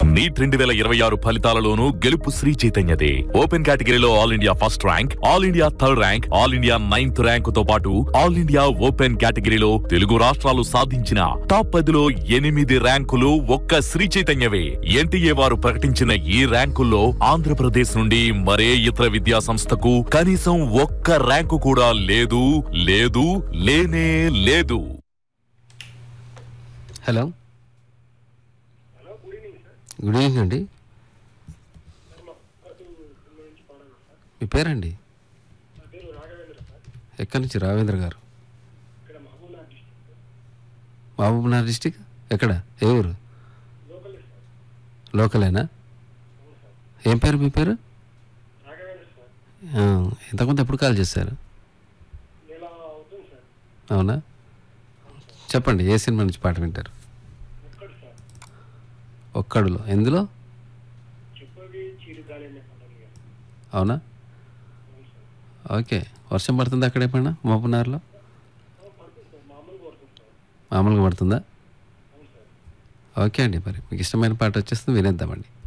neat రెండు వేల ఇరవై ఆరు ఫలితాలలోనూ గెలుపు శ్రీ చైతన్యదే ఓపెన్ కేటగిరీలో all India first rank all India third rank all India ninth rank తో పాటు ఆల్ ఇండియా ఓపెన్ కేటగిరీలో తెలుగు రాష్ట్రాలు సాధించిన టాప్ పదిలో ఎనిమిది ర్యాంకులు ఒక్క శ్రీ చైతన్యవే ఎన్టీఏ వారు ప్రకటించిన ఈ ర్యాంకుల్లో ఆంధ్రప్రదేశ్ నుండి మరే ఇతర విద్యా సంస్థకు కనీసం ఒక్క ర్యాంకు కూడా లేదు లేదు లేనే లేదు హలో గుడ్ ఈవినింగ్ అండి మీ పేరండి ఎక్కడి నుంచి రావేంద్ర గారు మహబూబ్నగర్ డిస్టిక్ ఎక్కడ ఏ ఊరు లోకలేనా ఏం పేరు మీ పేరు ఆ, ఇంతకుముందు ఎప్పుడు కాల్ చేశారు అవునా చెప్పండి ఏ సినిమా నుంచి పాట వింటారు ఒక్కడులో ఎందులో అవునా ఓకే వర్షం పడుతుందా అక్కడ ఎప్పుడైనా మహబూబ్నగర్లో మామూలుగా పడుతుందా ఓకే అండి మరి మీకు ఇష్టమైన పాట వచ్చేస్తుంది వినేద్దామండి